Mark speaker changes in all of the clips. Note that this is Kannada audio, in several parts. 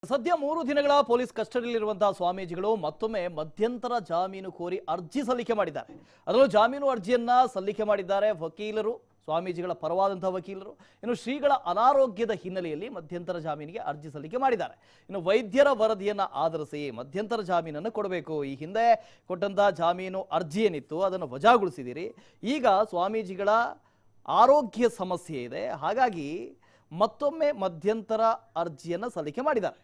Speaker 1: ಸದ್ಯ ಮೂರು ದಿನಗಳ ಪೊಲೀಸ್ ಕಸ್ಟಡಿಯಲ್ಲಿರುವಂತಹ ಸ್ವಾಮೀಜಿಗಳು ಮತ್ತೊಮ್ಮೆ ಮಧ್ಯಂತರ ಜಾಮೀನು ಕೋರಿ ಅರ್ಜಿ ಸಲ್ಲಿಕೆ ಮಾಡಿದ್ದಾರೆ ಅದರಲ್ಲೂ ಜಾಮೀನು ಅರ್ಜಿಯನ್ನ ಸಲ್ಲಿಕೆ ಮಾಡಿದ್ದಾರೆ ವಕೀಲರು ಸ್ವಾಮೀಜಿಗಳ ಪರವಾದಂತಹ ವಕೀಲರು ಇನ್ನು ಶ್ರೀಗಳ ಅನಾರೋಗ್ಯದ ಹಿನ್ನೆಲೆಯಲ್ಲಿ ಮಧ್ಯಂತರ ಜಾಮೀನಿಗೆ ಅರ್ಜಿ ಸಲ್ಲಿಕೆ ಮಾಡಿದ್ದಾರೆ ಇನ್ನು ವೈದ್ಯರ ವರದಿಯನ್ನ ಆಧರಿಸಿ ಮಧ್ಯಂತರ ಜಾಮೀನನ್ನು ಕೊಡಬೇಕು ಈ ಹಿಂದೆ ಕೊಟ್ಟಂತಹ ಜಾಮೀನು ಅರ್ಜಿ ಏನಿತ್ತು ಅದನ್ನು ವಜಾಗೊಳಿಸಿದಿರಿ ಈಗ ಸ್ವಾಮೀಜಿಗಳ ಆರೋಗ್ಯ ಸಮಸ್ಯೆ ಇದೆ ಹಾಗಾಗಿ ಮತ್ತೊಮ್ಮೆ ಮಧ್ಯಂತರ ಅರ್ಜಿಯನ್ನು ಸಲ್ಲಿಕೆ ಮಾಡಿದ್ದಾರೆ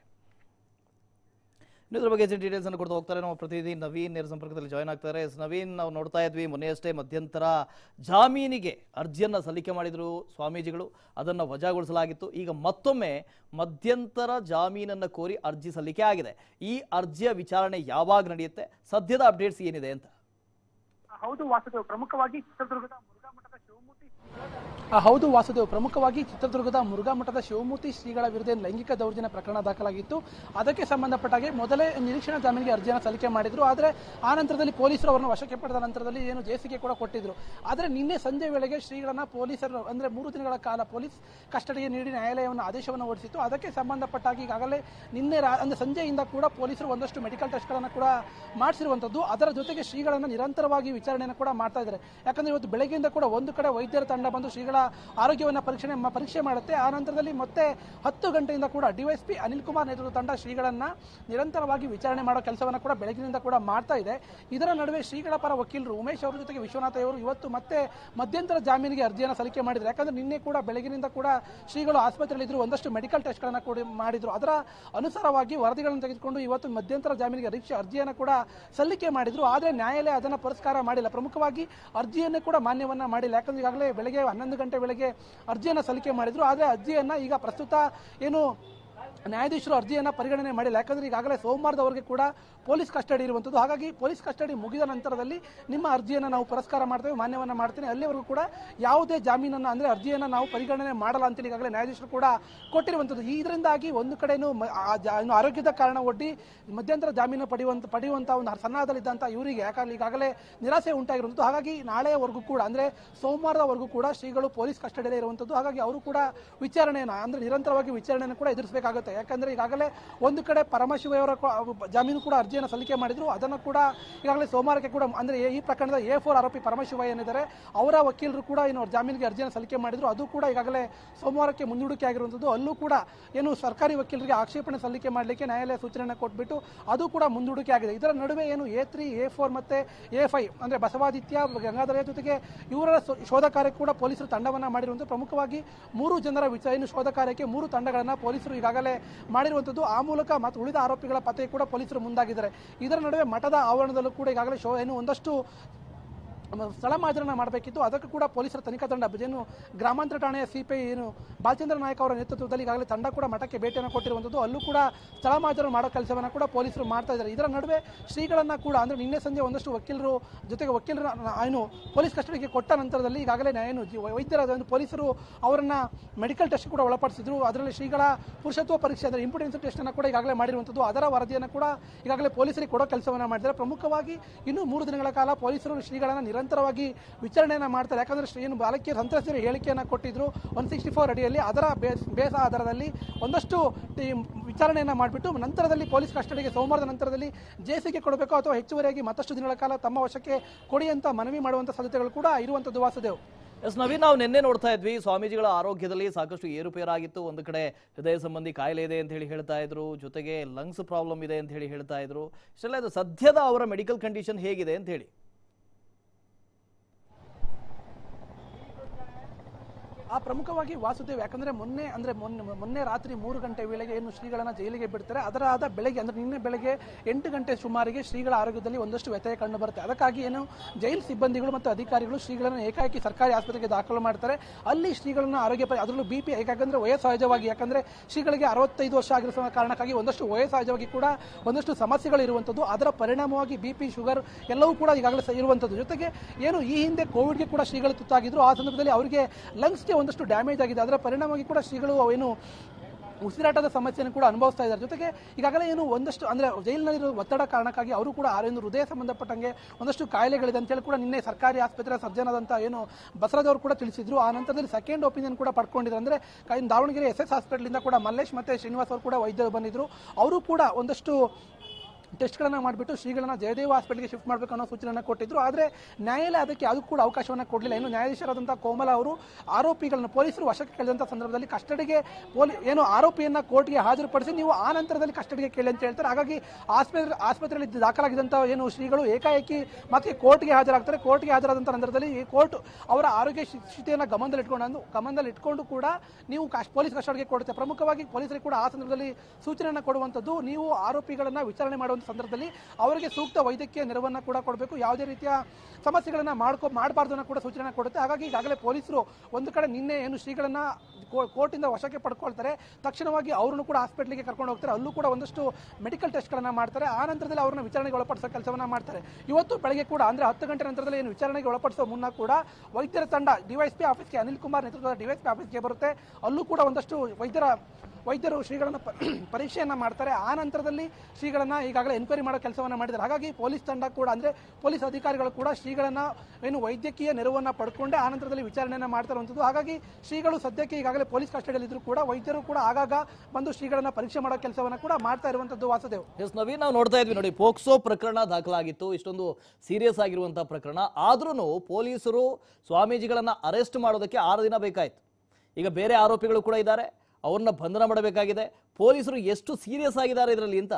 Speaker 1: ಇನ್ನು ಇದ್ರ ಬಗ್ಗೆ ಹೆಚ್ಚಿನ ಡೀಟೇಲ್ಸ್ ಅನ್ನು ಕೊಡ್ತಾ ಹೋಗ್ತಾರೆ ನಮ್ಮ ಪ್ರತಿನಿಧಿ ನವೀನ್ ನೇರ ಸಂಪರ್ಕದಲ್ಲಿ ಜಾಯ್ನ್ ಆಗ್ತಾರೆ ಎಸ್ ನವೀನ್ ನಾವು ನೋಡ್ತಾ ಇದ್ವಿ ಮೊನ್ನೆಯಷ್ಟೇ ಮಧ್ಯಂತರ ಜಾಮೀನಿಗೆ ಅರ್ಜಿಯನ್ನ ಸಲ್ಲಿಕೆ ಮಾಡಿದ್ರು ಸ್ವಾಮೀಜಿಗಳು ಅದನ್ನು ವಜಾಗೊಳಿಸಲಾಗಿತ್ತು ಈಗ ಮತ್ತೊಮ್ಮೆ ಮಧ್ಯಂತರ ಜಾಮೀನನ್ನು ಕೋರಿ ಅರ್ಜಿ ಸಲ್ಲಿಕೆ ಆಗಿದೆ ಈ ಅರ್ಜಿಯ ವಿಚಾರಣೆ ಯಾವಾಗ ನಡೆಯುತ್ತೆ ಸದ್ಯದ ಅಪ್ಡೇಟ್ಸ್ ಏನಿದೆ ಅಂತ
Speaker 2: ಹೌದು ವಾಸುದೇವ್ ಪ್ರಮುಖವಾಗಿ ಚಿತ್ರದುರ್ಗದ ಮುರುಘಾ ಮಠದ ಶಿವಮೂರ್ತಿ
Speaker 3: ಆ, ಹೌದು ವಾಸುದೇವ್ ಪ್ರಮುಖವಾಗಿ ಚಿತ್ರದುರ್ಗದ ಮುರುಘಾ ಮಠದ ಶಿವಮೂರ್ತಿ ಶ್ರೀಗಳ ವಿರುದ್ಧ ಲೈಂಗಿಕ ದೌರ್ಜನ್ಯ ಪ್ರಕರಣ ದಾಖಲಾಗಿತ್ತು ಅದಕ್ಕೆ ಸಂಬಂಧಪಟ್ಟಾಗೆ ಮೊದಲೇ ನಿರೀಕ್ಷಣಾ ಜಾಮೀನಿಗೆ ಅರ್ಜಿಯನ್ನು ಸಲ್ಲಿಕೆ ಮಾಡಿದ್ರು ಆದರೆ ಆ ನಂತರದಲ್ಲಿ ಪೊಲೀಸರು ಅವರನ್ನು ವಶಕ್ಕೆ ಪಡೆದ ನಂತರದಲ್ಲಿ ಏನು ಜೇಸಿಗೆ ಕೂಡ ಕೊಟ್ಟಿದ್ರು ಆದರೆ ನಿನ್ನೆ ಸಂಜೆ ವೇಳೆಗೆ ಶ್ರೀಗಳನ್ನ ಪೊಲೀಸರು ಅಂದ್ರೆ ಮೂರು ದಿನಗಳ ಕಾಲ ಪೊಲೀಸ್ ಕಸ್ಟಡಿಗೆ ನೀಡಿ ನ್ಯಾಯಾಲಯವನ್ನು ಆದೇಶವನ್ನು ಹೊರಡಿಸಿತ್ತು ಅದಕ್ಕೆ ಸಂಬಂಧಪಟ್ಟಾಗಿ ಈಗಾಗಲೇ ನಿನ್ನೆ ರಾ- ಅಂದ್ರೆ ಸಂಜೆಯಿಂದ ಕೂಡ ಪೊಲೀಸರು ಒಂದಷ್ಟು ಮೆಡಿಕಲ್ ಟೆಸ್ಟ್ಗಳನ್ನು ಕೂಡ ಮಾಡಿಸಿರುವಂಥದ್ದು ಅದರ ಜೊತೆಗೆ ಶ್ರೀಗಳನ್ನು ನಿರಂತರವಾಗಿ ವಿಚಾರಣೆಯನ್ನು ಕೂಡ ಮಾಡ್ತಾ ಇದ್ದಾರೆ ಯಾಕಂದ್ರೆ ಇವತ್ತು ಬೆಳಗ್ಗೆಯಿಂದ ಕೂಡ ಒಂದು ಕಡೆ ವೈದ್ಯರ ತಂಡ ಬಂದು ಶ್ರೀಗಳ ಆರೋಗ್ಯವನ್ನು ಪರೀಕ್ಷೆ ಮ- ಪರೀಕ್ಷೆ ಮಾಡುತ್ತೆ ಆ ನಂತರದಲ್ಲಿ ಮತ್ತೆ ಹತ್ತು ಗಂಟೆಯಿಂದ ಕೂಡ ಡಿವೈಎಸ್ಪಿ ಅನಿಲ್ ಕುಮಾರ್ ನೇತೃತ್ವದ ತಂಡ ಶ್ರೀಗಳನ್ನ ನಿರಂತರವಾಗಿ ವಿಚಾರಣೆ ಮಾಡೋ ಕೆಲಸವನ್ನು ಕೂಡ ಬೆಳಗಿನಿಂದ ಕೂಡ ಮಾಡ್ತಾ ಇದೆ ಇದರ ನಡುವೆ ಶ್ರೀಗಳ ಪರ ವಕೀಲರು ಉಮೇಶ್ ಅವರ ಜೊತೆಗೆ ವಿಶ್ವನಾಥ ಅವರು ಇವತ್ತು ಮತ್ತೆ ಮಧ್ಯಂತರ ಜಾಮೀನಿಗೆ ಅರ್ಜಿಯನ್ನು ಸಲ್ಲಿಕೆ ಮಾಡಿದ್ರು ಯಾಕಂದ್ರೆ ನಿನ್ನೆ ಕೂಡ ಬೆಳಗಿನಿಂದ ಕೂಡ ಶ್ರೀಗಳು ಆಸ್ಪತ್ರೆಯಲ್ಲಿದ್ದರು ಒಂದಷ್ಟು ಮೆಡಿಕಲ್ ಟೆಸ್ಟ್ಗಳನ್ನು ಕೂಡ ಮಾಡಿದ್ರು ಅದರ ಅನುಸಾರವಾಗಿ ವರದಿಗಳನ್ನು ತೆಗೆದುಕೊಂಡು ಇವತ್ತು ಮಧ್ಯಂತರ ಜಾಮೀನಿಗೆ ಅರ್ಜಿ ಅರ್ಜಿಯನ್ನು ಕೂಡ ಸಲ್ಲಿಕೆ ಮಾಡಿದ್ರು ಆದರೆ ನ್ಯಾಯಾಲಯ ಅದನ್ನು ಪುರಸ್ಕಾರ ಮಾಡಿಲ್ಲ ಪ್ರಮುಖವಾಗಿ ಅರ್ಜಿಯನ್ನೇ ಕೂಡ ಮಾನ್ಯವನ್ನ ಮಾಡಿಲ್ಲ ಯಾಕಂದ್ರೆ ಈಗಾಗಲೇ ಬೆಳಗ್ಗೆ ಹನ್ನೊಂದು ಗಂಟೆ ವೇಳೆಗೆ ಅರ್ಜಿಯನ್ನು ಸಲ್ಲಿಕೆ ಮಾಡಿದ್ರು ಆದರೆ ಅರ್ಜಿಯನ್ನ ಈಗ ಪ್ರಸ್ತುತ ಏನು ನ್ಯಾಯಾಧೀಶರು ಅರ್ಜಿಯನ್ನು ಪರಿಗಣನೆ ಮಾಡಿಲ್ಲ ಯಾಕಂದ್ರೆ ಈಗಾಗಲೇ ಸೋಮವಾರದವರೆಗೆ ಕೂಡ ಪೊಲೀಸ್ ಕಸ್ಟಡಿ ಇರುವಂಥದ್ದು ಹಾಗಾಗಿ ಪೊಲೀಸ್ ಕಸ್ಟಡಿ ಮುಗಿದ ನಂತರದಲ್ಲಿ ನಿಮ್ಮ ಅರ್ಜಿಯನ್ನು ನಾವು ಪುರಸ್ಕಾರ ಮಾಡ್ತೇವೆ ಮಾನ್ಯವನ್ನು ಮಾಡ್ತೇನೆ ಅಲ್ಲಿವರೆಗೂ ಕೂಡ ಯಾವುದೇ ಜಾಮೀನನ್ನು ಅಂದರೆ ಅರ್ಜಿಯನ್ನು ನಾವು ಪರಿಗಣನೆ ಮಾಡಲ್ಲ ಅಂತೇಳಿ ಈಗಾಗಲೇ ನ್ಯಾಯಾಧೀಶರು ಕೂಡ ಕೊಟ್ಟಿರುವಂಥದ್ದು ಇದರಿಂದಾಗಿ ಒಂದು ಕಡೆನೂ ಮ- ಆ ಜಾ- ಏನು ಆರೋಗ್ಯದ ಕಾರಣ ಒಡ್ಡಿ ಮಧ್ಯಂತರ ಜಾಮೀನು ಪಡೆಯುವಂತ ಪಡೆಯುವಂಥ ಒಂದು ಸನ್ನಾಹದಲ್ಲಿದ್ದಂಥ ಇವರಿಗೆ ಯಾಕಂದ್ರೆ ಈಗಾಗಲೇ ನಿರಾಸೆ ಉಂಟಾಗಿರುವಂಥದ್ದು ಹಾಗಾಗಿ ನಾಳೆಯವರೆಗೂ ಕೂಡ ಅಂದರೆ ಸೋಮವಾರದವರೆಗೂ ಕೂಡ ಶ್ರೀಗಳು ಪೊಲೀಸ್ ಕಸ್ಟಡಿಯಲ್ಲೇ ಇರುವಂಥದ್ದು ಹಾಗಾಗಿ ಅವರು ಕೂಡ ವಿಚಾರಣೆಯನ್ನು ಅಂದರೆ ನಿರಂತರವಾಗಿ ವಿಚಾರಣೆಯನ್ನು ಕೂಡ ಎದುರಿಸಬೇಕಾಗುತ್ತೆ ಯಾಕಂದ್ರೆ ಈಗಾಗಲೇ ಒಂದು ಕಡೆ ಪರಮಶಿವಯವರ ಕೊ- ಜಾಮೀನು ಕೂಡ ಅರ್ಜಿಯನ್ನು ಸಲ್ಲಿಕೆ ಮಾಡಿದ್ರು ಅದನ್ನು ಕೂಡ ಈಗಾಗಲೇ ಸೋಮವಾರಕ್ಕೆ ಕೂಡ ಅಂದರೆ ಈ ಪ್ರಕರಣದ ಎ ಫೋರ್ ಆರೋಪಿ ಪರಮಶಿವ ಏನಿದ್ದಾರೆ ಅವರ ವಕೀಲರು ಕೂಡ ಏನು ಅವ್ರ ಜಾಮೀನಿಗೆ ಅರ್ಜಿಯನ್ನು ಸಲ್ಲಿಕೆ ಮಾಡಿದ್ರು ಅದು ಕೂಡ ಈಗಾಗಲೇ ಸೋಮವಾರಕ್ಕೆ ಮುಂದೂಡಿಕೆ ಆಗಿರುವಂಥದ್ದು ಅಲ್ಲೂ ಕೂಡ ಏನು ಸರ್ಕಾರಿ ವಕೀಲರಿಗೆ ಆಕ್ಷೇಪಣೆ ಸಲ್ಲಿಕೆ ಮಾಡಲಿಕ್ಕೆ ನ್ಯಾಯಾಲಯ ಸೂಚನೆಯನ್ನು ಕೊಟ್ಬಿಟ್ಟು ಅದು ಕೂಡ ಮುಂದೂಡಿಕೆ ಆಗಿದೆ ಇದರ ನಡುವೆ ಏನು ಎ ತ್ರೀ ಎ ಫೋರ್ ಮತ್ತೆ ಎ ಫೈವ್ ಅಂದರೆ ಬಸವಾದಿತ್ಯ ಗಂಗಾಧರ ಜೊತೆಗೆ ಇವರ ಸೋ- ಶೋಧ ಕಾರ್ಯಕ್ಕೆ ಕೂಡ ಪೊಲೀಸರು ತಂಡವನ್ನು ಮಾಡಿರುವಂಥದ್ದು ಪ್ರಮುಖವಾಗಿ ಮೂರು ಜನರ ವಿಚಾರ ಏನು ಶೋಧ ಕಾರ್ಯಕ್ಕೆ ಮೂರು ತಂಡಗಳನ್ನು ಪೊಲೀಸರು ಈಗಾಗಲೇ ಮಾಡಿರುವಂಥದ್ದು ಆ ಮೂಲಕ ಮತ್ತು ಉಳಿದ ಆರೋಪಿಗಳ ಪತ್ತೆ ಕೂಡ ಪೊಲೀಸರು ಮುಂದಾಗಿದ್ದಾರೆ ಇದರ ನಡುವೆ ಮಠದ ಆವರಣದಲ್ಲೂ ಕೂಡ ಈಗಾಗಲೇ ಶೋ ಏನು ಒಂದಷ್ಟು ಮ- ಸ್ಥಳ ಮಾಜರಣ ಮಾಡಬೇಕಿತ್ತು ಅದಕ್ಕೂ ಕೂಡ ಪೊಲೀಸರ ತನಿಖಾ ತಂಡ ಏನು ಗ್ರಾಮಾಂತರ ಠಾಣೆಯ ಸಿಪಿಐ ಏನು ಬಾಲಚಂದ್ರ ನಾಯಕ್ ಅವರ ನೇತೃತ್ವದಲ್ಲಿ ಈಗಾಗಲೇ ತಂಡ ಕೂಡ ಮಠಕ್ಕೆ ಭೇಟಿಯನ್ನು ಕೊಟ್ಟಿರುವಂಥದ್ದು ಅಲ್ಲೂ ಕೂಡ ಸ್ಥಳ ಮಾಜರಣ ಮಾಡೋ ಕೆಲಸವನ್ನು ಕೂಡ ಪೊಲೀಸರು ಮಾಡ್ತಾ ಇದ್ದಾರೆ ಇದರ ನಡುವೆ ಶ್ರೀಗಳನ್ನ ಕೂಡ ಅಂದ್ರೆ ನಿನ್ನೆ ಸಂಜೆ ಒಂದಷ್ಟು ವಕೀಲರು ಜೊತೆಗೆ ವಕೀಲರ ಏನು ಪೊಲೀಸ್ ಕಸ್ಟಡಿಗೆ ಕೊಟ್ಟ ನಂತರದಲ್ಲಿ ಈಗಾಗಲೇ ನ್ಯಾಯ- ಏನು ಜಿ- ವೈದ್ಯರ ಒಂದು ಪೊಲೀಸರು ಅವರನ್ನ ಮೆಡಿಕಲ್ ಟೆಸ್ಟ್ ಕೂಡ ಒಳಪಡಿಸಿದ್ರು ಅದರಲ್ಲಿ ಶ್ರೀಗಳ ಪುರುಷತ್ವ ಪರೀಕ್ಷೆ ಅಂದರೆ ಇಂಪಾರ್ಟೆನ್ಸ್ ಟೆಸ್ಟ್ ಅನ್ನು ಕೂಡ ಈಗಾಗಲೇ ಮಾಡಿರುವಂಥದ್ದು ಅದರ ವರದಿಯನ್ನು ಕೂಡ ಈಗಾಗಲೇ ಪೊಲೀಸರಿಗೆ ಕೊಡೋ ಕೆಲಸವನ್ನು ಮಾಡಿದ್ದಾರೆ ಪ್ರಮುಖವಾಗಿ ಇನ್ನು ಮೂರು ದಿನಗಳ ಕಾಲ ಪೊಲೀಸರು ಶ್ರೀಗಳನ್ನ ನಿರಂತರವಾಗಿ ವಿಚಾರಣೆಯನ್ನು ಮಾಡ್ತಾರೆ ಯಾಕಂದ್ರೆ ಶ್ರೀ ಏನು ಬಾಲಕಿಯರ ಸಂತ್ರಸ್ತರ ಹೇಳಿಕೆಯನ್ನು ಕೊಟ್ಟಿದ್ರು ಒನ್ ಸಿಕ್ಸ್ಟಿ ಫೋರ್ ಅಡಿಯಲ್ಲಿ ಅದರ ಬೇಸ್ ಬೇಸ್ ಆಧಾರದಲ್ಲಿ ಒಂದಷ್ಟು ಟೀಮ್ ವಿಚಾರಣೆಯನ್ನು ಮಾಡಿಬಿಟ್ಟು ನಂತರದಲ್ಲಿ ಪೊಲೀಸ್ ಕಸ್ಟಡಿಗೆ ಸೋಮವಾರದ ನಂತರದಲ್ಲಿ ಜೇಸಿಗೆ ಕೊಡಬೇಕು ಅಥವಾ ಹೆಚ್ಚುವರಿಯಾಗಿ ಮತ್ತಷ್ಟು ದಿನಗಳ ಕಾಲ ತಮ್ಮ ವಶಕ್ಕೆ ಕೊಡಿ ಅಂತ ಮನವಿ ಮಾಡುವಂಥ ಸಾಧ್ಯತೆಗಳು ಕೂಡ ಇರುವಂಥದ್ದು ವಾಸುದೇವ್
Speaker 1: ಎಸ್ ನವೀನ್ ನಾವು ನಿನ್ನೆ ನೋಡ್ತಾ ಇದ್ವಿ ಸ್ವಾಮೀಜಿಗಳ ಆರೋಗ್ಯದಲ್ಲಿ ಸಾಕಷ್ಟು ಏರುಪೇರಾಗಿತ್ತು ಒಂದು ಕಡೆ ಹೃದಯ ಸಂಬಂಧಿ ಕಾಯಿಲೆ ಇದೆ ಅಂತ ಹೇಳಿ ಹೇಳ್ತಾ ಇದ್ರು ಜೊತೆಗೆ ಲಂಗ್ಸ್ ಪ್ರಾಬ್ಲಮ್ ಇದೆ ಅಂತ ಹೇಳಿ ಹೇಳ್ತಾ ಇದ್ರು ಇಷ್ಟೆಲ್ಲ ಇದು ಸದ್ಯದ ಅವರ ಮೆಡಿಕಲ್ ಕಂಡೀಷನ್ ಹೇಗಿದೆ ಅಂತ ಹೇಳಿ
Speaker 3: ಆ ಪ್ರಮುಖವಾಗಿ ವಾಸುದೇವ್ ಯಾಕಂದ್ರೆ ಮೊನ್ನೆ ಅಂದ್ರೆ ಮೊನ್ನೆ ಮೊನ್ನೆ ರಾತ್ರಿ ಮೂರು ಗಂಟೆ ವೇಳೆಗೆ ಏನು ಶ್ರೀಗಳನ್ನ ಜೈಲಿಗೆ ಬಿಡ್ತಾರೆ ಅದರ ಆದ ಬೆಳಗ್ಗೆ ಅಂದ್ರೆ ನಿನ್ನೆ ಬೆಳಗ್ಗೆ ಎಂಟು ಗಂಟೆ ಸುಮಾರಿಗೆ ಶ್ರೀಗಳ ಆರೋಗ್ಯದಲ್ಲಿ ಒಂದಷ್ಟು ವ್ಯತ್ಯಯ ಕಂಡು ಬರುತ್ತೆ ಅದಕ್ಕಾಗಿ ಏನು ಜೈಲ್ ಸಿಬ್ಬಂದಿಗಳು ಮತ್ತು ಅಧಿಕಾರಿಗಳು ಶ್ರೀಗಳನ್ನ ಏಕಾಏಕಿ ಸರ್ಕಾರಿ ಆಸ್ಪತ್ರೆಗೆ ದಾಖಲು ಮಾಡ್ತಾರೆ ಅಲ್ಲಿ ಶ್ರೀಗಳನ್ನ ಆರೋಗ್ಯ ಪರಿ ಅದರಲ್ಲೂ ಬಿ ಪಿ ಯಾಕಂದ್ರೆ ವಯಸ್ಸಹಜವಾಗಿ ಯಾಕಂದ್ರೆ ಶ್ರೀಗಳಿಗೆ ಅರವತ್ತೈದು ವರ್ಷ ಆಗಿರೋ ಕಾರಣಕ್ಕಾಗಿ ಒಂದಷ್ಟು ವಯಸ್ಸಹಜವಾಗಿ ಕೂಡ ಒಂದಷ್ಟು ಸಮಸ್ಯೆಗಳು ಇರುವಂಥದ್ದು ಅದರ ಪರಿಣಾಮವಾಗಿ ಬಿ ಪಿ ಶುಗರ್ ಎಲ್ಲವೂ ಕೂಡ ಈಗಾಗಲೇ ಸ- ಇರುವಂಥದ್ದು ಜೊತೆಗೆ ಏನು ಈ ಹಿಂದೆ ಕೋವಿಡ್ಗೆ ಕೂಡ ಶ್ರೀಗಳು ತುತ್ತಾಗಿದ್ರು ಆ ಸಂದರ್ಭದಲ್ಲಿ ಅವರಿಗೆ ಲಂಗ್ಸ್ಗೆ ಒಂದಷ್ಟು ಡ್ಯಾಮೇಜ್ ಆಗಿದೆ ಅದರ ಪರಿಣಾಮವಾಗಿ ಕೂಡ ಶ್ರೀಗಳು ಏನು ಉಸಿರಾಟದ ಸಮಸ್ಯೆಯನ್ನು ಕೂಡ ಅನುಭವಿಸ್ತಾ ಇದ್ದಾರೆ ಜೊತೆಗೆ ಈಗಾಗಲೇ ಏನು ಒಂದಷ್ಟು ಅಂದ್ರೆ ಜೈಲಿನಲ್ಲಿರೋ ಒತ್ತಡ ಕಾರಣಕ್ಕಾಗಿ ಅವರು ಕೂಡ ಏನು ಹೃದಯ ಸಂಬಂಧಪಟ್ಟಂಗೆ ಒಂದಷ್ಟು ಕಾಯಿಲೆಗಳಿದೆ ಅಂತೇಳಿ ಕೂಡ ನಿನ್ನೆ ಸರ್ಕಾರಿ ಆಸ್ಪತ್ರೆ ಸರ್ಜನದಂತ ಏನು ಬಸವರಾಜ್ ಅವರು ಕೂಡ ತಿಳಿಸಿದ್ರು ಆ ನಂತರದಲ್ಲಿ ಸೆಕೆಂಡ್ ಒಪಿನಿಯನ್ ಕೂಡ ಪಡ್ಕೊಂಡಿದ್ರು ಅಂದ್ರೆ ಕೈ- ದಾವಣಗೆರೆ ಎಸ್ ಎಸ್ ಹಾಸ್ಪಿಟಲ್ ಕೂಡ ಮಲ್ಲೇಶ್ ಮತ್ತೆ ಶ್ರೀನಿವಾಸ್ ಅವರು ಕೂಡ ವೈದ್ಯರು ಬಂದಿದ್ರು ಅವರು ಕೂಡ ಒಂದಷ್ಟು ಟೆಸ್ಟ್ಗಳನ್ನು ಮಾಡಿಬಿಟ್ಟು ಶ್ರೀಗಳನ್ನ ಜಯದೇವ ಹಾಸ್ಪಿಟಲ್ಗೆ ಶಿಫ್ಟ್ ಮಾಡಬೇಕು ಅನ್ನೋ ಸೂಚನೆಯನ್ನು ಕೊಟ್ಟಿದ್ರು ಆದರೆ ನ್ಯಾಯಾಲಯ ಅದಕ್ಕೆ ಅದಕ್ಕೂ ಕೂಡ ಅವಕಾಶವನ್ನು ಕೊಡಲಿಲ್ಲ ಇನ್ನು ನ್ಯಾಯಾಧೀಶರಾದಂಥ ಕೋಮಲ ಅವರು ಆರೋಪಿಗಳನ್ನು ಪೊಲೀಸರು ವಶಕ್ಕೆ ಕೇಳಿದಂಥ ಸಂದರ್ಭದಲ್ಲಿ ಕಸ್ಟಡಿಗೆ ಪೊಲೀ ಏನು ಆರೋಪಿಯನ್ನ ಕೋರ್ಟ್ಗೆ ಹಾಜರುಪಡಿಸಿ ನೀವು ಆ ನಂತರದಲ್ಲಿ ಕಸ್ಟಡಿಗೆ ಕೇಳಿ ಅಂತ ಹೇಳ್ತಾರೆ ಹಾಗಾಗಿ ಆಸ್ಪತ್ರೆ ಆಸ್ಪತ್ರೆಯಲ್ಲಿ ದಾಖಲಾಗಿದ್ದಂಥ ಏನು ಶ್ರೀಗಳು ಏಕಾಏಕಿ ಮತ್ತೆ ಕೋರ್ಟ್ಗೆ ಹಾಜರಾಗ್ತಾರೆ ಕೋರ್ಟ್ಗೆ ಹಾಜರಾದಂಥ ನಂತರದಲ್ಲಿ ಈ ಕೋರ್ಟ್ ಅವರ ಆರೋಗ್ಯ ಸ್ಥಿ- ಸ್ಥಿತಿಯನ್ನು ಗಮನದಲ್ಲಿ ಇಟ್ಕೊಂಡು ಗಮನದಲ್ಲಿ ಇಟ್ಕೊಂಡು ಕೂಡ ನೀವು ಕಾಶ್ ಪೊಲೀಸ್ ಕಸ್ಟಡಿಗೆ ಕೊಡುತ್ತೆ ಪ್ರಮುಖವಾಗಿ ಪೊಲೀಸರಿಗೆ ಕೂಡ ಆ ಸಂದರ್ಭದಲ್ಲಿ ಸೂಚನೆಯನ್ನು ಕೊಡುವಂಥದ್ದು ನೀವು ಆರೋಪಿಗಳನ್ನ ವಿಚಾರಣೆ ಮಾಡುವಂಥ ಸಂದರ್ಭದಲ್ಲಿ ಅವರಿಗೆ ಸೂಕ್ತ ವೈದ್ಯಕೀಯ ನೆರವನ್ನ ಕೂಡ ಕೊಡಬೇಕು ಯಾವುದೇ ರೀತಿಯ ಸಮಸ್ಯೆಗಳನ್ನ ಮಾಡ್ಕೊ ಮಾಡಬಾರ್ದು ಅನ್ನೋ ಕೂಡ ಸೂಚನೆ ಕೊಡುತ್ತೆ ಹಾಗಾಗಿ ಈಗಾಗಲೇ ಪೊಲೀಸರು ಒಂದು ಕಡೆ ನಿನ್ನೆ ಏನು ಶ್ರೀಗಳನ್ನ ಕೋ- ಕೋರ್ಟಿಂದ ವಶಕ್ಕೆ ಪಡ್ಕೊಳ್ತಾರೆ ತಕ್ಷಣವಾಗಿ ಅವ್ರನ್ನು ಕೂಡ ಹಾಸ್ಪಿಟ್ಲಿಗೆ ಕರ್ಕೊಂಡು ಹೋಗ್ತಾರೆ ಅಲ್ಲೂ ಕೂಡ ಒಂದಷ್ಟು ಮೆಡಿಕಲ್ ಟೆಸ್ಟ್ಗಳನ್ನ ಮಾಡ್ತಾರೆ ಆ ನಂತರದಲ್ಲಿ ಅವ್ರನ್ನ ವಿಚಾರಣೆಗೆ ಒಳಪಡಿಸೋ ಕೆಲಸವನ್ನ ಮಾಡ್ತಾರೆ ಇವತ್ತು ಬೆಳಗ್ಗೆ ಕೂಡ ಅಂದ್ರೆ ಹತ್ತು ಗಂಟೆ ನಂತರದಲ್ಲಿ ಏನು ವಿಚಾರಣೆಗೆ ಒಳಪಡಿಸೋ ಮುನ್ನ ಕೂಡ ವೈದ್ಯರ ತಂಡ ಡಿವೈಎಸ್ಪಿ ಆಫೀಸ್ಗೆ ಅನಿಲ್ ಕುಮಾರ್ ನೇತೃತ್ವದ ಡಿವೈಎಸ್ಪಿ ಆಫೀಸ್ಗೆ ಬರುತ್ತೆ ಅಲ್ಲೂ ಕೂಡ ಒಂದಷ್ಟು ವೈದ್ಯರ ವೈದ್ಯರು ಶ್ರೀಗಳನ್ನ ಪ- ಪರೀಕ್ಷೆಯನ್ನ ಮಾಡ್ತಾರೆ ಆ ನಂತರದಲ್ಲಿ ಶ್ರೀಗಳನ್ನ ಈಗಾಗಲೇ ಎನ್ಕ್ವೈರಿ ಮಾಡೋ ಕೆಲಸವನ್ನ ಮಾಡಿದ್ದಾರೆ ಹಾಗಾಗಿ ಪೊಲೀಸ್ ತಂಡ ಕೂಡ ಅಂದ್ರೆ ಪೊಲೀಸ್ ಅಧಿಕಾರಿಗಳು ಕೂಡ ಶ್ರೀಗಳನ್ನ ಏನು ವೈದ್ಯಕೀಯ ನೆರವನ್ನ ಪಡ್ಕೊಂಡೆ ಆ ನಂತರದಲ್ಲಿ ವಿಚಾರಣೆಯನ್ನ ಮಾಡ್ತಾ ಇರುವಂಥದ್ದು ಹಾಗಾಗಿ ಶ್ರೀಗಳು ಸದ್ಯಕ್ಕೆ ಈಗಾಗಲೇ ಪೊಲೀಸ್ ಕಸ್ಟಡಿಯಲ್ಲಿ ಇದ್ರು ಕೂಡ ವೈದ್ಯರು ಕೂಡ ಆಗಾಗ ಬಂದು ಶ್ರೀಗಳನ್ನ ಪರೀಕ್ಷೆ ಮಾಡೋ ಕೆಲಸವನ್ನ ಕೂಡ ಮಾಡ್ತಾ ಇರುವಂತದ್ದು ವಾಸುದೇವ್
Speaker 1: ಎಸ್ ನವೀನ್ ನಾವು ನೋಡ್ತಾ ಇದ್ವಿ ನೋಡಿ ಪೋಕ್ಸೋ ಪ್ರಕರಣ ದಾಖಲಾಗಿತ್ತು ಇಷ್ಟೊಂದು ಸೀರಿಯಸ್ ಆಗಿರುವಂತಹ ಪ್ರಕರಣ ಆದ್ರೂ ಪೊಲೀಸರು ಸ್ವಾಮೀಜಿಗಳನ್ನ ಅರೆಸ್ಟ್ ಮಾಡೋದಕ್ಕೆ ಆರು ದಿನ ಬೇಕಾಯ್ತು ಈಗ ಬೇರೆ ಆರೋಪಿಗಳು ಕೂಡ ಇದ್ದಾರೆ ಅವ್ರನ್ನ ಬಂಧನ ಮಾಡಬೇಕಾಗಿದೆ ಪೊಲೀಸರು ಎಷ್ಟು ಸೀರಿಯಸ್ ಆಗಿದ್ದಾರೆ ಇದರಲ್ಲಿ ಅಂತ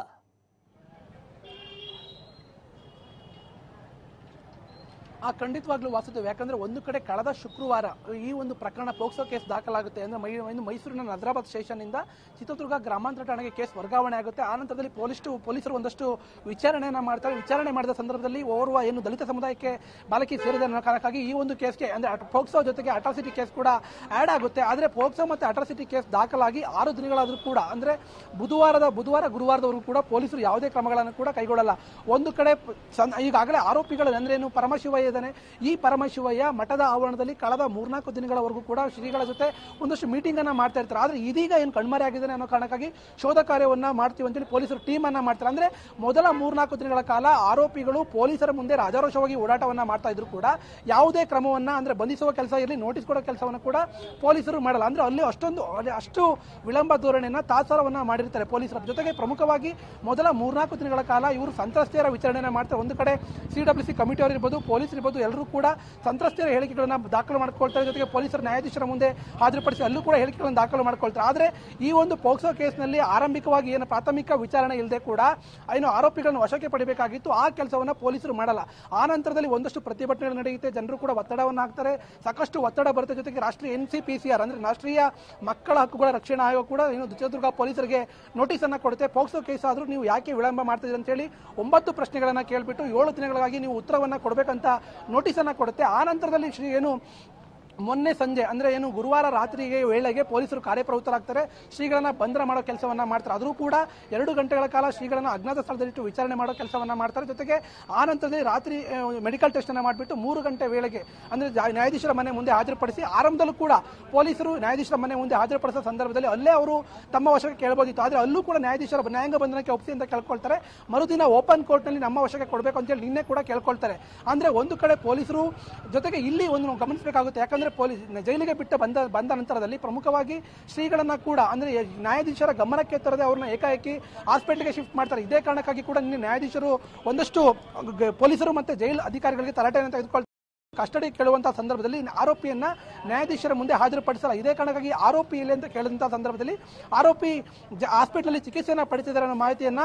Speaker 3: ಆ ಖಂಡಿತವಾಗ್ಲೂ ವಾಸುದೇವ್ ಯಾಕಂದ್ರೆ ಒಂದು ಕಡೆ ಕಳೆದ ಶುಕ್ರವಾರ ಈ ಒಂದು ಪ್ರಕರಣ ಪೋಕ್ಸೋ ಕೇಸ್ ದಾಖಲಾಗುತ್ತೆ ಅಂದ್ರೆ ಮೈ ಒಂದು ಮೈಸೂರಿನ ನಜರಾಬಾದ್ ಸ್ಟೇಷನ್ ಇಂದ ಚಿತ್ರದುರ್ಗ ಗ್ರಾಮಾಂತರ ಠಾಣೆಗೆ ಕೇಸ್ ವರ್ಗಾವಣೆ ಆಗುತ್ತೆ ಆ ನಂತರದಲ್ಲಿ ಪೊಲೀಸ್ ಪೊಲೀಸರು ಒಂದಷ್ಟು ವಿಚಾರಣೆಯನ್ನ ಮಾಡ್ತಾರೆ ವಿಚಾರಣೆ ಮಾಡಿದ ಸಂದರ್ಭದಲ್ಲಿ ಓರ್ವ ಏನು ದಲಿತ ಸಮುದಾಯಕ್ಕೆ ಬಾಲಕಿ ಸೇರಿದ ಅನ್ನೋ ಕಾರಣಕ್ಕಾಗಿ ಈ ಒಂದು ಕೇಸ್ಗೆ ಅಂದ್ರೆ ಅಟ್- ಪೋಕ್ಸೋ ಜೊತೆಗೆ ಅಟ್ರಾಸಿಟಿ ಕೇಸ್ ಕೂಡ ಆಡ್ ಆಗುತ್ತೆ ಆದ್ರೆ ಪೋಕ್ಸೋ ಮತ್ತೆ ಅಟ್ರಾಸಿಟಿ ಕೇಸ್ ದಾಖಲಾಗಿ ಆರು ದಿನಗಳಾದ್ರೂ ಕೂಡ ಅಂದ್ರೆ ಬುಧವಾರದ ಬುಧವಾರ ಗುರುವಾರದವರೆಗೂ ಕೂಡ ಪೊಲೀಸರು ಯಾವುದೇ ಕ್ರಮಗಳನ್ನು ಕೂಡ ಕೈಗೊಳ್ಳಲ್ಲ ಒಂದು ಕಡೆ ಪ- ಸನ್- ಈಗಾಗಲೇ ಆರೋಪಿಗಳು ಅಂದ್ರೆ ಏನು ಪರಮಶಿವಯ್ಯ ಇದ್ದಾನೆ ಈ ಪರಮಶಿವಯ್ಯ ಮಠದ ಆವರಣದಲ್ಲಿ ಕಳೆದ ಮೂರ್ನಾಲ್ಕು ದಿನಗಳವರೆಗೂ ಕೂಡ ಶ್ರೀಗಳ ಜೊತೆ ಒಂದಷ್ಟು ಮೀಟಿಂಗ್ ಅನ್ನ ಮಾಡ್ತಾ ಇರ್ತಾರೆ ಆದ್ರೆ ಇದೀಗ ಏನು ಕಣ್ಮರೆ ಆಗಿದ್ದಾನೆ ಅನ್ನೋ ಕಾರಣಕ್ಕಾಗಿ ಶೋಧ ಕಾರ್ಯವನ್ನ ಮಾಡ್ತೀವಿ ಅಂತೇಳಿ ಪೊಲೀಸರು ಟೀಮ್ ಅನ್ನ ಮಾಡ್ತಾರೆ ಅಂದ್ರೆ ಮೊದಲ ಮೂರ್ನಾಲ್ಕು ದಿನಗಳ ಕಾಲ ಆರೋಪಿಗಳು ಪೊಲೀಸರ ಮುಂದೆ ರಾಜಾರೋಷವಾಗಿ ಓಡಾಟವನ್ನ ಮಾಡ್ತಾ ಇದ್ರು ಕೂಡ ಯಾವುದೇ ಕ್ರಮವನ್ನ ಅಂದ್ರೆ ಬಂಧಿಸುವ ಕೆಲಸ ಇರಲಿ ನೋಟಿಸ್ ಕೊಡೋ ಕೆಲಸವನ್ನ ಕೂಡ ಪೊಲೀಸರು ಮಾಡಲ್ಲ ಅಂದ್ರೆ ಅಲ್ಲಿ ಅಷ್ಟೊಂದು ಅಲ್ಲಿ ಅಷ್ಟು ವಿಳಂಬ ಧೋರಣೆಯನ್ನ ತಾತ್ಸಾರವನ್ನ ಮಾಡಿರ್ತಾರೆ ಪೊಲೀಸರ ಜೊತೆಗೆ ಪ್ರಮುಖವಾಗಿ ಮೊದಲ ಮೂರ್ನಾಲ್ಕು ದಿನಗಳ ಕಾಲ ಇವರು ಸಂತ್ರಸ್ತೆಯರ ವಿಚಾರಣೆಯನ್ನ ಮಾಡ್ತಾರೆ ಒಂದು ಕಡೆ ಸಿ ಡಬ್ಲ್ಯೂ ಸಿ ಕಮಿಟಿ ಅವರು ಇರ್ಬೋದು ಪೊಲೀಸ್ ಇರ್ಬೋದು ಎಲ್ಲರೂ ಕೂಡ ಸಂತ್ರಸ್ತೆಯರ ಹೇಳಿಕೆಗಳನ್ನ ದಾಖಲು ಮಾಡ್ಕೊಳ್ತಾರೆ ಜೊತೆಗೆ ಪೊಲೀಸರ ನ್ಯಾಯಾಧೀಶರ ಮುಂದೆ ಹಾಜರುಪಡಿಸಿ ಅಲ್ಲೂ ಕೂಡ ಹೇಳಿಕೆಗಳನ್ನು ದಾಖಲು ಮಾಡ್ಕೊಳ್ತಾರೆ ಆದ್ರೆ ಈ ಒಂದು ಪೋಕ್ಸೋ ಕೇಸ್ನಲ್ಲಿ ಆರಂಭಿಕವಾಗಿ ಏನು ಪ್ರಾಥಮಿಕ ವಿಚಾರಣೆ ಇಲ್ಲದೆ ಕೂಡ ಏನು ಆರೋಪಿಗಳನ್ನು ವಶಕ್ಕೆ ಪಡಿಬೇಕಾಗಿತ್ತು ಆ ಕೆಲಸವನ್ನ ಪೊಲೀಸರು ಮಾಡಲ್ಲ ಆ ನಂತರದಲ್ಲಿ ಒಂದಷ್ಟು ಪ್ರತಿಭಟನೆಗಳು ನಡೆಯುತ್ತೆ ಜನರು ಕೂಡ ಒತ್ತಡವನ್ನು ಹಾಕ್ತಾರೆ ಸಾಕಷ್ಟು ಒತ್ತಡ ಬರುತ್ತೆ ಜೊತೆಗೆ ರಾಷ್ಟ್ರೀಯ N C P C R ಅಂದ್ರೆ ರಾಷ್ಟ್ರೀಯ ಮಕ್ಕಳ ಹಕ್ಕುಗಳ ರಕ್ಷಣಾ ಆಯೋಗ ಕೂಡ ಏನು ಚಿತ್ರದುರ್ಗ ಪೊಲೀಸರಿಗೆ ನೋಟಿಸ್ ಅನ್ನ ಕೊಡುತ್ತೆ ಪೋಕ್ಸೋ ಕೇಸ್ ಆದ್ರೂ ನೀವು ಯಾಕೆ ವಿಳಂಬ ಮಾಡ್ತಿದ್ದೀರಿ ಅಂತ ಹೇಳಿ ಒಂಬತ್ತು ಪ್ರಶ್ನೆಗಳನ್ನ ಕೇಳ್ಬಿಟ್ಟು ಏಳು ದಿನಗಳಿಗಾಗಿ ನೀವು ಉತ್ತರವನ್ನ ಕೊಡಬೇಕಂತ ನೋಟಿಸ್ ಅನ್ನ ಕೊಡುತ್ತೆ ಆ ನಂತರದಲ್ಲಿ ಶ್ರೀ ಏನು ಮೊನ್ನೆ ಸಂಜೆ ಅಂದ್ರೆ ಏನು ಗುರುವಾರ ರಾತ್ರಿಗೆ ವೇಳೆಗೆ ಪೊಲೀಸರು ಕಾರ್ಯಪ್ರವೃತ್ತರಾಗ್ತಾರೆ ಶ್ರೀಗಳನ್ನ ಬಂಧನ ಮಾಡೋ ಕೆಲಸವನ್ನ ಮಾಡ್ತಾರೆ ಆದರೂ ಕೂಡ ಎರಡು ಗಂಟೆಗಳ ಕಾಲ ಶ್ರೀಗಳನ್ನ ಅಜ್ಞಾತ ಸ್ಥಳದಲ್ಲಿಟ್ಟು ವಿಚಾರಣೆ ಮಾಡೋ ಕೆಲಸವನ್ನ ಮಾಡ್ತಾರೆ ಜೊತೆಗೆ ಆ ನಂತರದಲ್ಲಿ ರಾತ್ರಿ ಮೆಡಿಕಲ್ ಟೆಸ್ಟ್ ಅನ್ನ ಮಾಡಿಬಿಟ್ಟು ಮೂರು ಗಂಟೆ ವೇಳೆಗೆ ಅಂದ್ರೆ ಜಾ- ನ್ಯಾಯಾಧೀಶರ ಮನೆ ಮುಂದೆ ಹಾಜರುಪಡಿಸಿ ಆರಂಭದಲ್ಲೂ ಕೂಡ ಪೊಲೀಸರು ನ್ಯಾಯಾಧೀಶರ ಮನೆ ಮುಂದೆ ಹಾಜರುಪಡಿಸೋ ಸಂದರ್ಭದಲ್ಲಿ ಅಲ್ಲೇ ಅವರು ತಮ್ಮ ವಶಕ್ಕೆ ಕೇಳಬಹುದಿತ್ತು ಆದ್ರೆ ಅಲ್ಲೂ ಕೂಡ ನ್ಯಾಯಾಧೀಶರ ನ್ಯಾಯಾಂಗ ಬಂಧನಕ್ಕೆ ಒಪ್ಪಿಸಿ ಅಂತ ಕೇಳ್ಕೊಳ್ತಾರೆ ಮರುದಿನ ಓಪನ್ ಕೋರ್ಟ್ನಲ್ಲಿ ನಮ್ಮ ವಶಕ್ಕೆ ಕೊಡಬೇಕು ಅಂತೇಳಿ ನಿನ್ನೆ ಕೂಡ ಕೇಳ್ಕೊಳ್ತಾರೆ ಅಂದ್ರೆ ಒಂದು ಕಡೆ ಪೊಲೀಸರು ಜೊತೆಗೆ ಇಲ್ಲಿ ಒಂದು ನಾವು ಗಮನಿಸಬೇಕಾಗುತ್ತೆ ಯಾಕಂದ್ರೆ ಪೊಲೀಸ್ ಜೈಲಿಗೆ ಬಿಟ್ಟು ಬಂದ ಬಂದ ನಂತರದಲ್ಲಿ ಪ್ರಮುಖವಾಗಿ ಶ್ರೀಗಳನ್ನ ಕೂಡ ಅಂದ್ರೆ ನ್ಯಾಯಾಧೀಶರ ಗಮನಕ್ಕೆ ತರದೆ ಅವ್ರನ್ನ ಏಕಾಏಕಿ ಹಾಸ್ಪಿಟಲ್ಗೆ ಶಿಫ್ಟ್ ಮಾಡ್ತಾರೆ ಇದೇ ಕಾರಣಕ್ಕಾಗಿ ಕೂಡ ನಿನ್ನೆ ನ್ಯಾಯಾಧೀಶರು ಒಂದಷ್ಟು ಗ- ಪೊಲೀಸರು ಮತ್ತೆ ಜೈಲು ಅಧಿಕಾರಿಗಳಿಗೆ ತರಾಟೆಯನ್ನು ತೆಗೆದುಕೊಳ್ತಾರೆ ಕಸ್ಟಡಿ ಕೇಳುವಂತಹ ಸಂದರ್ಭದಲ್ಲಿ ಆರೋಪಿಯನ್ನ ನ್ಯಾಯಾಧೀಶರ ಮುಂದೆ ಹಾಜರುಪಡಿಸಲ್ಲ ಇದೇ ಕಾರಣಕ್ಕಾಗಿ ಆರೋಪಿ ಇಲ್ಲಿ ಅಂತ ಕೇಳಿದಂತಹ ಸಂದರ್ಭದಲ್ಲಿ ಆರೋಪಿ ಹಾಸ್ಪಿಟಲ್ ಚಿಕಿತ್ಸೆಯನ್ನ ಪಡಿತಿದ್ದಾರೆ ಅನ್ನೋ ಮಾಹಿತಿಯನ್ನ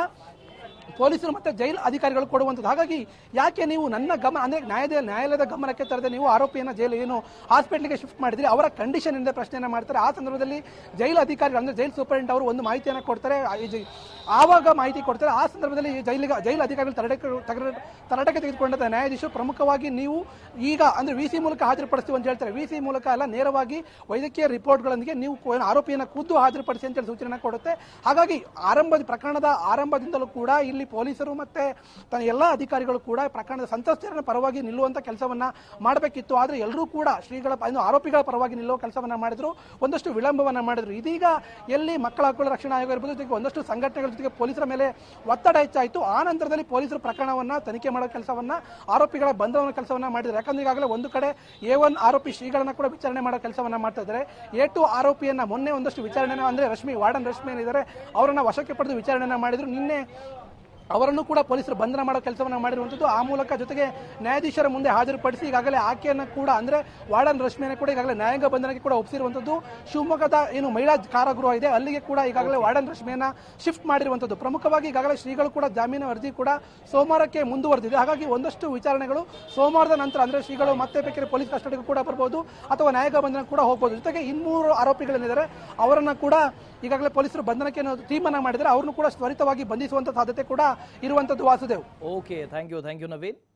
Speaker 3: ಪೊಲೀಸರು ಮತ್ತೆ ಜೈಲು ಅಧಿಕಾರಿಗಳು ಕೊಡುವಂಥದ್ದು ಹಾಗಾಗಿ ಯಾಕೆ ನೀವು ನನ್ನ ಗಮನ ಅಂದ್ರೆ ನ್ಯಾಯಾಲಯ ನ್ಯಾಯಾಲಯದ ಗಮನಕ್ಕೆ ತರದೆ ನೀವು ಆರೋಪಿಯನ್ನ ಜೈಲು ಏನು ಹಾಸ್ಪಿಟಲ್ಗೆ ಶಿಫ್ಟ್ ಮಾಡಿದ್ರಿ ಅವರ ಕಂಡೀಷನ್ ಇಂದ ಪ್ರಶ್ನೆಯನ್ನ ಮಾಡ್ತಾರೆ ಆ ಸಂದರ್ಭದಲ್ಲಿ ಜೈಲು ಅಧಿಕಾರಿಗಳು ಅಂದ್ರೆ ಜೈಲು ಸೂಪರಿಂಟ್ ಅವರು ಒಂದು ಮಾಹಿತಿಯನ್ನ ಕೊಡ್ತಾರೆ ಆ ಈ ಜೈ- ಆವಾಗ ಮಾಹಿತಿ ಕೊಡ್ತಾರೆ ಆ ಸಂದರ್ಭದಲ್ಲಿ ಈ ಜೈಲಿಗೆ ಜೈಲು ಅಧಿಕಾರಿಗಳು ತರಟಕ್ಕೆ ತಗರ- ತರಾಟೆಗೆ ತೆಗೆದುಕೊಂಡ ನ್ಯಾಯಾಧೀಶರು ಪ್ರಮುಖವಾಗಿ ನೀವು ಈಗ ಅಂದ್ರೆ ವಿ ಸಿ ಮೂಲಕ ಹಾಜರುಪಡಿಸ್ತೀವಿ ಅಂತ ಹೇಳ್ತಾರೆ ವಿ ಸಿ ಮೂಲಕ ಅಲ್ಲ ನೇರವಾಗಿ ವೈದ್ಯಕೀಯ ರಿಪೋರ್ಟ್ಗಳೊಂದಿಗೆ ನೀವು ಕೋ- ಆರೋಪಿಯನ್ನ ಖುದ್ದು ಹಾಜರುಪಡಿಸಿ ಅಂತ ಹೇಳಿ ಸೂಚನೆ ಕೊಡುತ್ತೆ ಹಾಗಾಗಿ ಆರಂಭದ ಪ್ರಕರಣದ ಆರಂಭದಿಂದಲೂ ಕೂಡ ಇಲ್ಲಿ ಪೊಲೀಸರು ಮತ್ತೆ ತನ್ನ ಎಲ್ಲ ಅಧಿಕಾರಿಗಳು ಕೂಡ ಪ್ರಕರಣದ ಸಂತ್ರಸ್ತರ ಪರವಾಗಿ ನಿಲ್ಲುವಂತ ಕೆಲಸವನ್ನ ಮಾಡಬೇಕಿತ್ತು ಆದ್ರೆ ಎಲ್ಲರೂ ಕೂಡ ಶ್ರೀಗಳ ಇನ್ನು ಆರೋಪಿಗಳ ಪರವಾಗಿ ನಿಲ್ಲುವ ಕೆಲಸವನ್ನ ಮಾಡಿದ್ರು ಒಂದಷ್ಟು ವಿಳಂಬವನ್ನ ಮಾಡಿದ್ರು ಇದೀಗ ಎಲ್ಲಿ ಮಕ್ಕಳ ಹಕ್ಕುಗಳ ರಕ್ಷಣಾ ಆಯೋಗ ಇರ್ಬೋದು ಜೊತೆಗೆ ಒಂದಷ್ಟು ಸಂಘಟನೆಗಳ ಜೊತೆಗೆ ಪೊಲೀಸರ ಮೇಲೆ ಒತ್ತಡ ಹೆಚ್ಚಾಯಿತು ಆ ನಂತರದಲ್ಲಿ ಪೊಲೀಸರು ಪ್ರಕರಣವನ್ನ ತನಿಖೆ ಮಾಡೋ ಕೆಲಸವನ್ನ ಆರೋಪಿಗಳ ಬಂಧನ ಕೆಲಸವನ್ನ ಮಾಡಿದ್ರು ಯಾಕಂದ್ರೆ ಈಗಾಗಲೇ ಒಂದು ಕಡೆ ಎ ಒನ್ ಆರೋಪಿ ಶ್ರೀಗಳನ್ನ ಕೂಡ ವಿಚಾರಣೆ ಮಾಡೋ ಕೆಲಸವನ್ನ ಮಾಡ್ತಾ ಇದ್ದಾರೆ ಎ ಟು ಆರೋಪಿಯನ್ನ ಮೊನ್ನೆ ಒಂದಷ್ಟು ವಿಚಾರಣೆನ ಅಂದ್ರೆ ರಶ್ಮಿ ವಾರ್ಡನ್ ರಶ್ಮಿ ಏನಿದ್ದಾರೆ ಅವರನ್ನ ವಶಕ್ಕೆ ಪಡೆದು ವಿಚಾರಣೆನ ಮಾಡಿದ್ರು ನಿನ್ನೆ ಅವರನ್ನು ಕೂಡ ಪೊಲೀಸರು ಬಂಧನ ಮಾಡೋ ಕೆಲಸವನ್ನ ಮಾಡಿರುವಂಥದ್ದು ಆ ಮೂಲಕ ಜೊತೆಗೆ ನ್ಯಾಯಾಧೀಶರ ಮುಂದೆ ಹಾಜರುಪಡಿಸಿ ಈಗಾಗಲೇ ಆಕೆಯನ್ನ ಕೂಡ ಅಂದ್ರೆ ವಾರ್ಡನ್ ರಶ್ಮಿಯನ್ನು ಕೂಡ ಈಗಾಗಲೇ ನ್ಯಾಯಾಂಗ ಬಂಧನಕ್ಕೆ ಕೂಡ ಒಪ್ಪಿಸಿರುವಂಥದ್ದು ಶಿವಮೊಗ್ಗದ ಏನು ಮಹಿಳಾ ಕಾರಾಗೃಹ ಇದೆ ಅಲ್ಲಿಗೆ ಕೂಡ ಈಗಾಗಲೇ ವಾರ್ಡನ್ ರಶ್ಮಿಯನ್ನ ಶಿಫ್ಟ್ ಮಾಡಿರುವಂಥದ್ದು ಪ್ರಮುಖವಾಗಿ ಈಗಾಗಲೇ ಶ್ರೀಗಳು ಕೂಡ ಜಾಮೀನು ಅರ್ಜಿ ಕೂಡ ಸೋಮವಾರಕ್ಕೆ ಮುಂದುವರೆದಿದೆ ಹಾಗಾಗಿ ಒಂದಷ್ಟು ವಿಚಾರಣೆಗಳು ಸೋಮವಾರದ ನಂತರ ಅಂದ್ರೆ ಶ್ರೀಗಳು ಮತ್ತೆ ಬೇಕಾದ್ರೆ ಪೊಲೀಸ್ ಕಸ್ಟಡಿಗೂ ಕೂಡ ಬರ್ಬೋದು ಅಥವಾ ನ್ಯಾಯಾಂಗ ಬಂಧನ ಕೂಡ ಹೋಗ್ಬೋದು ಜೊತೆಗೆ ಇನ್ನೂರು ಆರೋಪಿಗಳೇನಿದ್ದಾರೆ ಅವರನ್ನ ಕೂಡ ಈಗಾಗಲೇ ಪೊಲೀಸರು ಬಂಧನಕ್ಕೆ ತೀರ್ಮಾನ ಮಾಡಿದರೆ ಅವ್ರನ್ನು ಕೂಡ ತ್ವರಿತವಾಗಿ ಬಂಧಿಸುವಂತ ಸಾಧ್ಯತೆ ಕೂಡ ಇರುವಂತದ್ದು Vasudev
Speaker 1: okay thank you thank you Naveen